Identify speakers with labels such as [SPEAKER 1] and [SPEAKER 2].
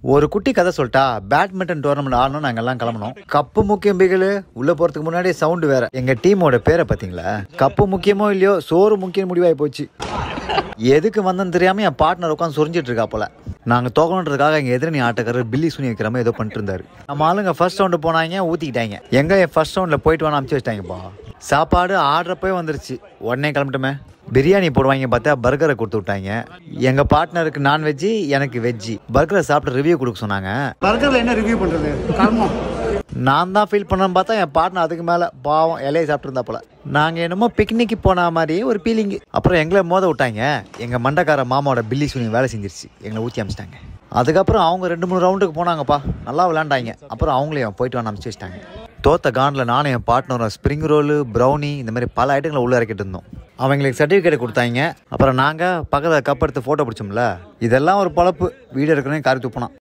[SPEAKER 1] ஒரு குட்டி கதை சொல்லிட்டா பேட்மிண்டன் டோர்னமெண்ட் ஆடணும் நாங்க எல்லாம் கிளம்பணும் கப்பு முக்கியம் பிகிலு உள்ள போறதுக்கு முன்னாடி சவுண்டு வேற எங்க டீமோட பேரை பாத்தீங்களா கப்பு முக்கியமோ இல்லையோ சோறு முக்கியம் முடிவாகி போச்சு எதுக்கு வந்தேன்னு தெரியாம என் பார்ட்னர் உட்காந்து சொரிஞ்சிட்டு இருக்கா போல நாங்க தோக்கணுன்றதுக்காக எங்க எதிரணி ஆட்டக்காரர் பில்லி சுனி வைக்கிற மாதிரி ஏதோ பண்ணிட்டு இருந்தாரு நம்ம ஆளுங்க ஃபர்ஸ்ட் ரவுண்டு போனாங்க ஊத்திக்கிட்டாங்க எங்க என் ஃபர்ஸ்ட் ரவுண்ட்ல போயிட்டு வேணா அமுச்சு வச்சிட்டாங்கப்பா சாப்பாடு ஆர்டரப்பே வந்துருச்சு உடனே கிளம்பிட்டுமே பிரியாணி போடுவாங்க பார்த்தா பர்கரை கொடுத்து விட்டாங்க எங்க பார்ட்னருக்கு நான்வெஜ்ஜி எனக்கு வெஜ்ஜி பர்கரை சாப்பிட்டு ரிவ்யூ கொடுக்க சொன்னாங்க
[SPEAKER 2] பர்கரில் என்ன ரிவ்யூ பண்ணுறது கர்மம்
[SPEAKER 1] நான் தான் ஃபீல் பண்ணேன்னு பார்த்தா என் பார்ட்னர் அதுக்கு மேலே பாவம் இலையை சாப்பிட்ருந்தாப்புல நாங்கள் என்னமோ பிக்னிக்கு போன மாதிரியே ஒரு ஃபீலிங்கு அப்புறம் எங்களை மோத விட்டாங்க எங்கள் மண்டக்கார மாமாவோட பில்லி சுனி வேலை செஞ்சிருச்சு எங்களை ஊற்றி அமிச்சிட்டாங்க அதுக்கப்புறம் அவங்க ரெண்டு மூணு ரவுண்டுக்கு போனாங்கப்பா நல்லா விளாண்டாங்க அப்புறம் அவங்களையும் போயிட்டு வந்து அமிச்சு வச்சிட்டாங்க தோத்த காண்டில் நானும் என் பார்ட்னரும் ஸ்ப்ரிங் ரோலு ப்ரௌனி இந்த மாதிரி பல ஐட்டங்களை உள்ள இறக்கிட்டு இருந்தோம் அவங்களுக்கு சர்டிஃபிகேட் கொடுத்தாங்க அப்புறம் நாங்கள் பக்கத்தில் கப் எடுத்து ஃபோட்டோ பிடிச்சோம்ல இதெல்லாம் ஒரு பழப்பு வீடியோ எடுக்கணும் காரி துப்பினோம்